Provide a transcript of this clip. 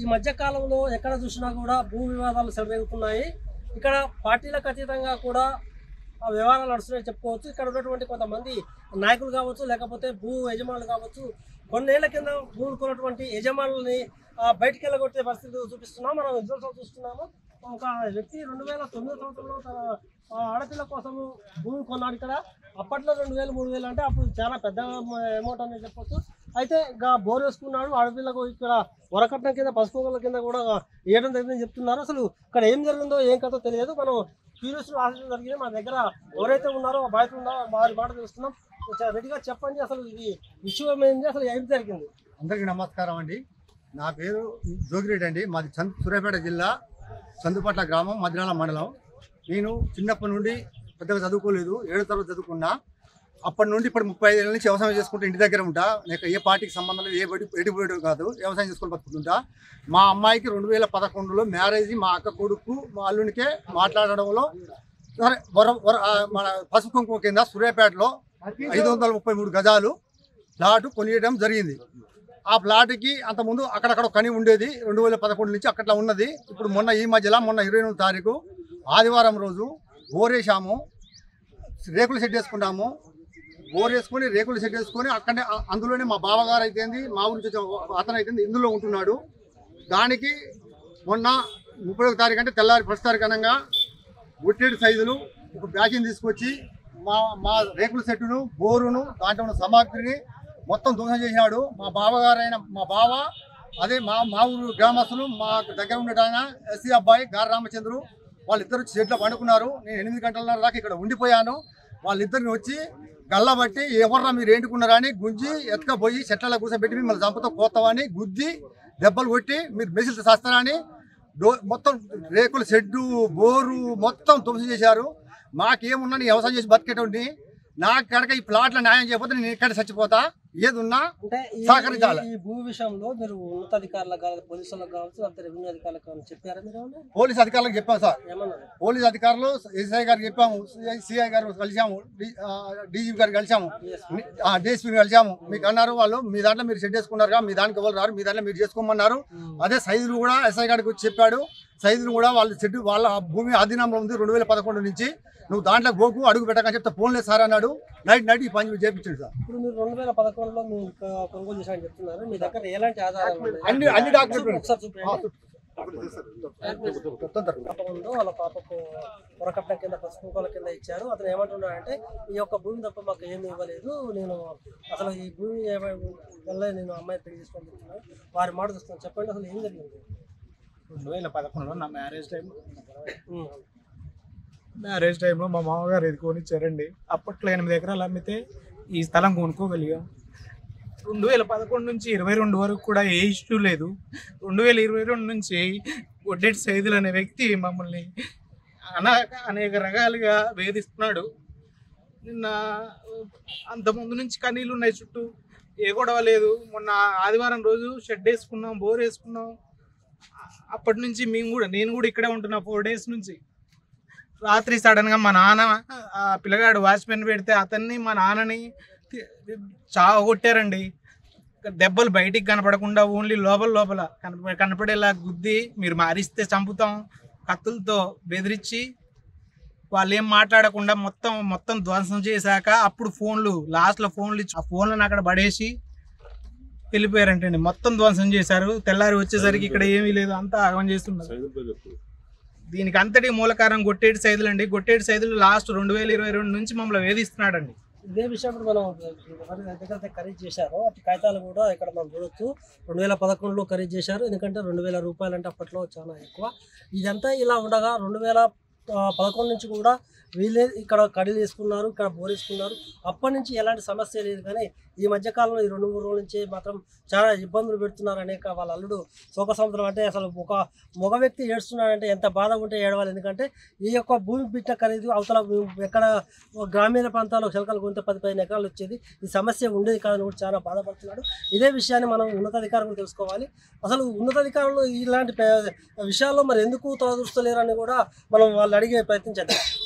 ఈ మధ్య కాలంలో ఎక్కడ చూసినా కూడా భూ వివాదాలు చెలరేగుతున్నాయి ఇక్కడ పార్టీలకు అతీతంగా కూడా ఆ వ్యవహారాలు నడుస్తున్నాయని చెప్పుకోవచ్చు ఇక్కడ ఉన్నటువంటి కొంతమంది నాయకులు కావచ్చు లేకపోతే భూ యజమానులు కావచ్చు కొన్నేళ్ల కింద భూములు కొన్నటువంటి యజమానుల్ని ఆ, బయటికి వెళ్ళగొట్టే పరిస్థితి చూపిస్తున్నాం మనం విజువల్స్ చూస్తున్నాము ఒక వ్యక్తి రెండు వేల తొమ్మిది సంవత్సరంలో తన ఆ, ఆడపిల్ల కోసము భూమి కొన్నాడు ఇక్కడ అప్పట్లో రెండు వేలు మూడు వేలు అంటే అప్పుడు చాలా పెద్ద అమౌంట్ అని చెప్పొచ్చు అయితే ఇంకా బోర్ వేసుకున్నాడు ఆడపిల్లకు ఇక్కడ వరకట్నం కింద పసుపు కుంకుమల కింద కూడా ఇవ్వడం జరిగిందని చెప్తున్నారు అసలు ఇక్కడ ఏం జరిగిందో ఏం కథో తెలియదు మనం క్యూరియస్ ఆశించడం జరిగింది మా దగ్గర ఎవరైతే ఉన్నారో బాధ్యత ఉన్నారో వారి మాట తెలుస్తున్నాం కొంచెం రెడీగా చెప్పండి అసలు ఇది విషయం ఏంది అసలు ఏం జరిగింది అందరికీ నమస్కారం అండి నా పేరు జోగిరెడ్డి అండి మాది చంద్ సూర్యాపేట జిల్లా చందుపట్ల గ్రామం మద్రాల మండలం నేను చిన్నప్పటి నుండి పెద్దగా చదువుకోలేదు ఏడో తరగతి చదువుకున్నా అప్పటి నుండి ఇప్పుడు ముప్పై ఐదు ఏళ్ళ నుంచి వ్యవసాయం చేసుకుంటూ ఇంటి దగ్గర ఉంటా నాకు ఏ పార్టీకి సంబంధం లేదు ఏ బడి ఎడిపోయాడు కాదు వ్యవసాయం చేసుకుని బతుకుతుంటా మా అమ్మాయికి రెండు వేల పదకొండులో మ్యారేజ్ మా అక్క కొడుకు మా అల్లునికే మాట్లాడడంలో సరే వర వర ఆ, మన పసుపు కుంకుమ కింద సూర్యాపేటలో ఐదు వందల ముప్పై మూడు గజాలు ప్లాట్ కొనియడం జరిగింది ఆ ప్లాట్కి అంతకుముందు అక్కడక్కడ కని ఉండేది రెండు వేల పదకొండు నుంచి అక్కట్లా ఉన్నది ఇప్పుడు మొన్న ఈ మధ్యలో మొన్న ఇరవై ఎనిమిది తారీఖు ఆదివారం రోజు బోరేసాము రేకులు సెట్ చేసుకున్నాము బోర్ వేసుకొని రేకులు సెట్ చేసుకొని అక్కడే అ- అందులోనే మా బావగారు అయితేంది మా ఊరి నుంచి వచ్చిన అతను అయితే ఇందులో ఉంటున్నాడు దానికి మొన్న ముప్పై ఒక తారీఖు అంటే తెల్లారి ఫస్ట్ తారీఖు అనగా ఒట్టేడు సైజులు ఒక బ్యాచింగ్ తీసుకొచ్చి మా మా రేకుల సెట్టును బోరును దాంట్లో ఉన్న సామాగ్రిని మొత్తం ధ్వంసం చేసినాడు మా బావగారైన మా బావ అదే మా మా ఊరు గ్రామస్తులు మా దగ్గర ఉండటాన ఎస్సీ అబ్బాయి గార రామచంద్రు వాళ్ళిద్దరు చెట్లో పండుకున్నారు నేను ఎనిమిది గంటల దాకా ఇక్కడ ఉండిపోయాను వాళ్ళిద్దరిని వచ్చి గల్లబట్టి ఎవర్రా మీరు ఏంటుకున్నారా అని గుంజి ఎత్తుకపోయి చెట్లలో కూర్చోబెట్టి మిమ్మల్ని చంపతో కోస్తామని గుద్ది దెబ్బలు కొట్టి మీరు మెసిల్ చేస్తారా అని డో మొత్తం రేకుల షెడ్డు బోరు మొత్తం ధ్వంసం చేశారు మాకేమున్నా నేను వ్యవసాయం చేసి బతికేటోడిని నాకు కనుక ఈ ప్లాట్ల న్యాయం చేయకపోతే నేను ఇక్కడ చచ్చిపోతా ఏది ఉన్నా అంటే ఈ- సహకరించాలి. ఈ భూ విషయంలో మీరు ఉన్నతాధికారులకు కావాలి పోలీసులకు కావచ్చు అంతే రెవెన్యూ అధికారులకు కావాలి చెప్పారా మీరు ఏమన్నా? పోలీస్ అధికారులకు చెప్పాం సార్ ఏమన్నారు పోలీస్ అధికారులు ఎస్ఐ గారికి చెప్పాము సిఐ గారు కలిసాము డీజీపీ గారు కలిసాము డిఎస్పీ కలిసాము మీకు అన్నారు వాళ్ళు మీ దాంట్లో మీరు సెట్ చేసుకున్నారు మీ దానికి ఎవరు రారు మీ దాంట్లో మీరు చేసుకోమన్నారు అదే సైజులు కూడా ఎస్ఐ గారికి వచ్చి చెప్పాడు సైజులు కూడా వాళ్ళు సెట్ వాళ్ళ భూమి ఆధీనంలో ఉంది రెండు వేల పదకొండు నుంచి నువ్వు దాంట్లో గోకు అడుగు పెట్టకని చెప్తే ఫోన్ లేదు సార్ అన్నాడు నైట్ నైట్ ఈ పని చేయించాడు సార్ ఇప్పుడు మీరు రెండు వేల పదకొండులో మీరు కొ- కొనుగోలు చేశారని చెప్తున్నారు మీ దగ్గర ఎలాంటి ఆధారాలు ఉన్నాయి? అన్ని అన్ని డాక్యుమెంట్లు ఒకసారి చూపించండి తొందరగా ముందు వాళ్ళ పాపకు పొరకట్ల కింద పసుపు కుంకాల కింద ఇచ్చారు అతను ఏమంటున్నాడంటే ఈ యొక్క భూమి తప్ప మాకు ఏమి ఇవ్వలేదు నేను అసలు ఈ భూమి ఏమై- వల్ల నేను అమ్మాయి పెళ్లి చేసుకొని చెప్తున్నాను వారి మాట చూస్తాను చెప్పండి అసలు ఏం జరిగింది రెండు వేల పదకొండులో నా మ్యారేజ్ టైం ఉమ్. మ్యారేజ్ టైంలో మా మామగారు ఇది కొనిచ్చారండి అప్పట్లో ఎనిమిది ఎకరాలు అమ్మితే ఈ స్థలం కొనుక్కోగలిగాం రెండు వేల పదకొండు నుంచి ఇరవై రెండు వరకు కూడా ఏ ఇష్యూ లేదు రెండు వేల ఇరవై రెండు నుంచి ఒడ్డెట్ సైదులు అనే వ్యక్తి మమ్మల్ని అనా అనేక రకాలుగా వేధిస్తున్నాడు నిన్న అంత ముందు నుంచి కనీళ్ళు ఉన్నాయి చుట్టూ ఏ గొడవ లేదు మొన్న ఆదివారం రోజు షెడ్ వేసుకున్నాం బోర్ వేసుకున్నాం అప్పటి నుంచి మేము కూడా నేను కూడా ఇక్కడే ఉంటున్నా ఫోర్ డేస్ నుంచి రాత్రి సడన్ గా మా నాన్న ఆ పిల్లగాడు వాచ్మెన్ పెడితే అతన్ని మా నాన్నని తి- చావ కొట్టారండి దెబ్బలు బయటికి కనపడకుండా ఓన్లీ లోపల లోపల కనప కనపడేలా గుద్ది మీరు మారిస్తే చంపుతాం కత్తులతో బెదిరించి వాళ్ళు ఏం మాట్లాడకుండా మొత్తం మొత్తం ధ్వంసం చేశాక అప్పుడు ఫోన్లు లాస్ట్లో ఫోన్లు ఇచ్చి ఆ ఫోన్లను అక్కడ పడేసి వెళ్ళిపోయారంటండి మొత్తం ధ్వంసం చేశారు తెల్లారి వచ్చేసరికి ఇక్కడ ఏమీ లేదు అంతా ఆగమం చేస్తున్నారు దీనికి అంతటి మూల కారణం గొట్టేటి సైదులు అండి గొట్టేటి సైదులు లాస్ట్ రెండు వేల ఇరవై రెండు నుంచి మమ్మల్ని వేధిస్తున్నాడండి ఇదే విషయం ఇప్పుడు మనం ఎవరి దగ్గర ఖరీదు చేశారో అటు కాగితాలు కూడా ఇక్కడ మనం చూడొచ్చు రెండు వేల పదకొండులో ఖరీదు చేశారు ఎందుకంటే రెండు వేల రూపాయలు అంటే అప్పట్లో చాలా ఎక్కువ ఇదంతా ఇలా ఉండగా రెండు వేల ఆ, పదకొండు నుంచి కూడా వీళ్ళే ఇక్కడ కడీలు వేసుకున్నారు ఇక్కడ బోర్ వేసుకున్నారు అప్పటి నుంచి ఎలాంటి సమస్య లేదు కానీ ఈ మధ్య కాలంలో ఈ రెండు మూడు రోజుల నుంచి మాత్రం చాలా ఇబ్బందులు పెడుతున్నారు అనేక వాళ్ళ అల్లుడు శోక సముద్రం అంటే అసలు ఒక మగ వ్యక్తి ఏడుస్తున్నాడంటే ఎంత బాధ ఉంటే ఏడవాలి ఎందుకంటే ఈ యొక్క భూమి బిట్ట ఖరీదు అవతల ఎక్కడ గ్రామీణ ప్రాంతాల్లో చిలకలు కొంత పది పదిహేను ఎకరాలు వచ్చేది ఈ సమస్య ఉండేది కాదని కూడా చాలా బాధపడుతున్నాడు ఇదే విషయాన్ని మనం ఉన్నతాధికారులు తెలుసుకోవాలి అసలు ఉన్నతాధికారులు ఇలాంటి పే- విషయాల్లో మరి ఎందుకు తలదూస్తలేరు అని కూడా మనం వాళ్ళు అడిగే ప్రయత్నం చేద్దాం